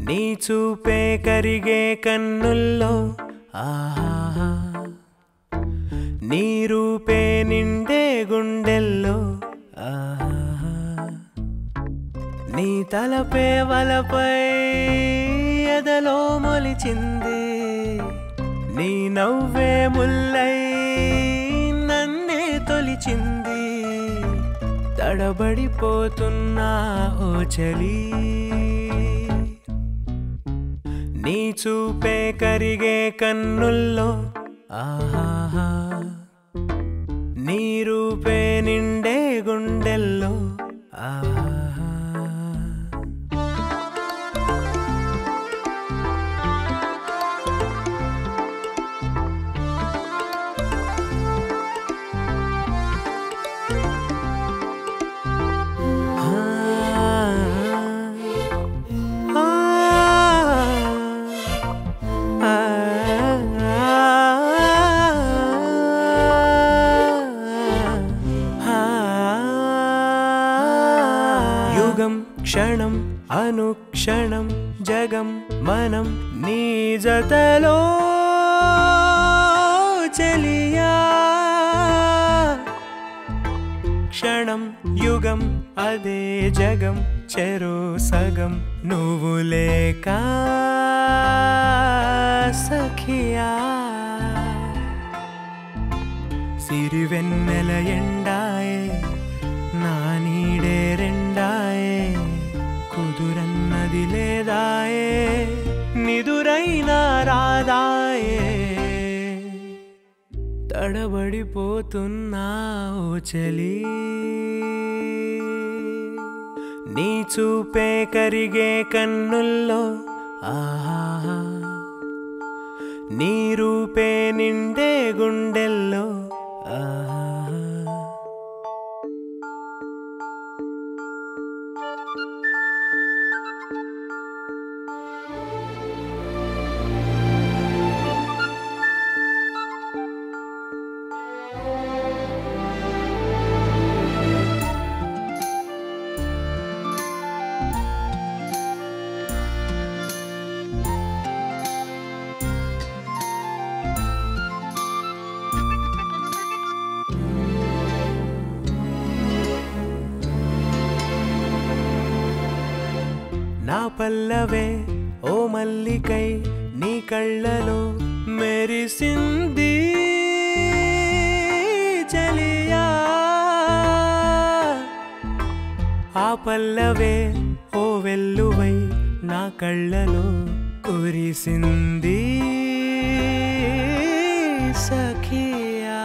నీ చూపే కరిగే కన్నుల్లో ఆహా నీ రూపే నిండే గుండెల్లో ఆహా నీ తలపే వలపై ఎదలో మొలిచింది నీ నవ్వే ముల్లై నన్నే తొలిచింది తడబడిపోతున్నా ఓ చలి నీ చూపే కరిగే కన్నుల్లో ఆహా నీ రూపే నిండే గుండెల్లో ఆహా యుగం క్షణం అనుక్షణం జగం మనం నీ జతలో చెలియా క్షణం యుగం అదే జగం చెరో సగం నువ్వు లేక సఖియా సిరివెన్నెల ఎండాయే నా నీడే రెండాయే కుదురన్నది లేదాయే నిదురైనా రాదాయే తడబడిపోతున్నా ఓ చలి నీ చూపే కరిగే కన్నుల్లో ఆహా నీ రూపే నిండే గుండెల్లో ఆహా నా పల్లవే ఓ మల్లికై నీ కళ్ళలో మెరిసింది చలియా ఆ పల్లవే ఓ వెల్లువై నా కళ్ళలో కురిసింది సఖియా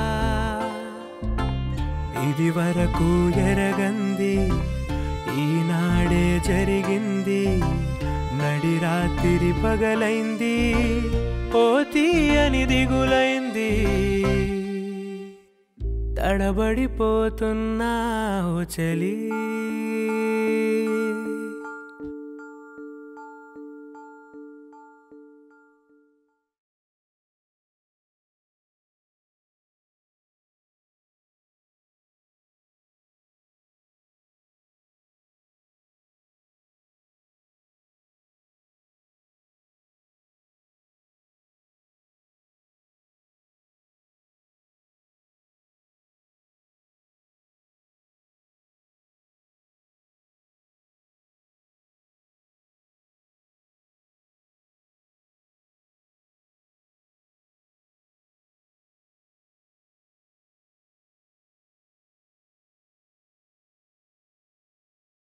ఇది వరకు ఎరగంది ఈనాడే జరిగింది నడి రాత్రి పగలైంది ఓ తీయని దిగులైంది తడబడిపోతున్నా ఓ చలి